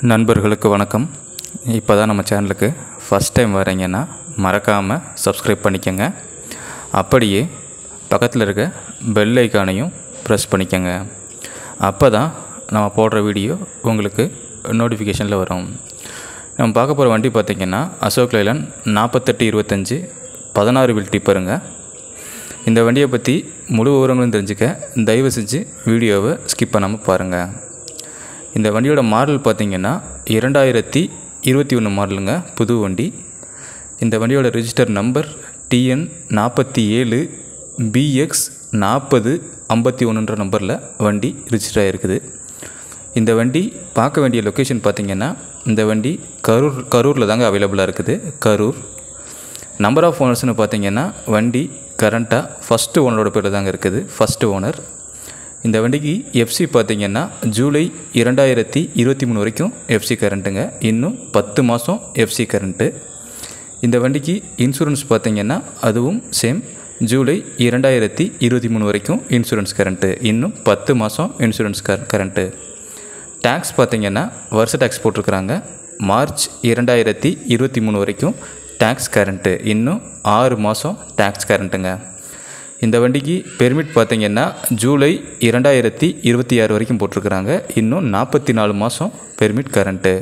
நண்பர்களுக்கு வணக்கம் இப்போ தான் நம்ம சேனலுக்கு ஃபஸ்ட் டைம் வரீங்கன்னா மறக்காமல் சப்ஸ்கிரைப் பண்ணிக்கோங்க அப்படியே பக்கத்தில் இருக்க பெல் ஐக்கானையும் ப்ரெஸ் பண்ணிக்கோங்க அப்போ தான் நம்ம போடுற வீடியோ உங்களுக்கு நோட்டிஃபிகேஷனில் வரும் நம்ம பார்க்க போகிற வண்டி பார்த்திங்கன்னா அசோக் லைலன் நாற்பத்தெட்டு இருபத்தஞ்சி பதினாறு வில் டிப்பருங்க இந்த வண்டியை பற்றி முழு விவரங்களும் தெரிஞ்சுக்க தயவு செஞ்சு வீடியோவை ஸ்கிப் பண்ணாமல் பாருங்கள் இந்த வண்டியோட மாடல் பார்த்திங்கன்னா இரண்டாயிரத்தி இருபத்தி ஒன்று மாடலுங்க புது வண்டி இந்த வண்டியோட ரிஜிஸ்டர் நம்பர் டிஎன் நாற்பத்தி ஏழு பிஎக்ஸ் நாற்பது ஐம்பத்தி ஒன்றுன்ற நம்பரில் வண்டி ரிஜிஸ்டர் ஆகிருக்குது இந்த வண்டி பார்க்க வேண்டிய லொக்கேஷன் பார்த்திங்கன்னா இந்த வண்டி கரூர் கரூரில் தாங்க அவைலபிளாக இருக்குது கரூர் நம்பர் ஆஃப் ஓனர்ஸ்னு பார்த்தீங்கன்னா வண்டி கரண்ட்டாக ஃபஸ்ட்டு ஓனரோட பேரில் தாங்க இருக்குது ஃபஸ்ட்டு ஓனர் இந்த வண்டிக்கு எஃப்சி பார்த்தீங்கன்னா ஜூலை இரண்டாயிரத்தி இருபத்தி மூணு வரைக்கும் எஃப்சி கரண்ட்டுங்க இன்னும் பத்து மாதம் எஃப்சி கரண்ட்டு இந்த வண்டிக்கு இன்சூரன்ஸ் பார்த்தீங்கன்னா அதுவும் சேம் ஜூலை இரண்டாயிரத்தி இருபத்தி மூணு வரைக்கும் இன்சூரன்ஸ் கரண்ட்டு இன்னும் பத்து மாதம் இன்சூரன்ஸ் கர கரண்ட்டு டேக்ஸ் பார்த்தீங்கன்னா வருஷ டேக்ஸ் போட்டிருக்கிறாங்க மார்ச் இரண்டாயிரத்தி இருபத்தி மூணு வரைக்கும் டேக்ஸ் கரண்ட்டு இன்னும் ஆறு மாதம் டேக்ஸ் கரண்ட்டுங்க இந்த வண்டிக்கு பெர்மிட் பார்த்தீங்கன்னா ஜூலை இரண்டாயிரத்தி இருபத்தி ஆறு வரைக்கும் போட்டிருக்கிறாங்க இன்னும் நாற்பத்தி நாலு மாதம் பெர்மிட் கரண்ட்டு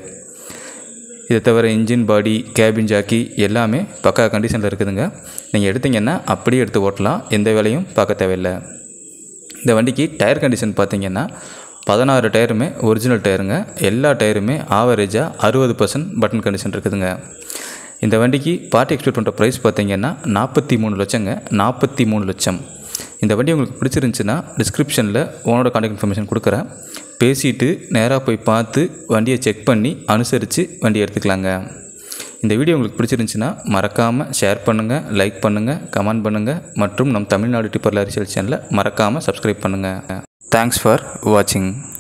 இதை தவிர இன்ஜின் பாடி கேபின் ஜாக்கி எல்லாமே பக்கா கண்டிஷனில் இருக்குதுங்க நீங்கள் எடுத்தீங்கன்னா அப்படியே எடுத்து ஓட்டலாம் எந்த வேலையும் பார்க்க தேவையில்லை இந்த வண்டிக்கு டயர் கண்டிஷன் பார்த்தீங்கன்னா பதினாறு டயருமே ஒரிஜினல் டயருங்க எல்லா டயருமே ஆவரேஜாக அறுபது பர்சன்ட் பட்டன் கண்டிஷன் இருக்குதுங்க இந்த வண்டிக்கு பார்ட்டி எக்ஸ்பெக்ட் பண்ணுற ப்ரைஸ் பார்த்தீங்கன்னா நாற்பத்தி மூணு லட்சங்க நாற்பத்தி மூணு லட்சம் இந்த வண்டி உங்களுக்கு பிடிச்சிருந்துச்சுன்னா டிஸ்கிரிப்ஷனில் ஓனோட கான்டாக்ட் இன்ஃபர்மேஷன் கொடுக்குறேன் பேசிட்டு நேராக போய் பார்த்து வண்டியை செக் பண்ணி அனுசரித்து வண்டி எடுத்துக்கலாங்க இந்த வீடியோ உங்களுக்கு பிடிச்சிருந்துச்சுன்னா மறக்காமல் ஷேர் பண்ணுங்கள் லைக் பண்ணுங்கள் கமெண்ட் பண்ணுங்கள் மற்றும் நம் தமிழ்நாடு டிப்பர் லாரி சேல் சேனலை மறக்காமல் சப்ஸ்கிரைப் பண்ணுங்கள் தேங்க்ஸ் ஃபார் வாட்சிங்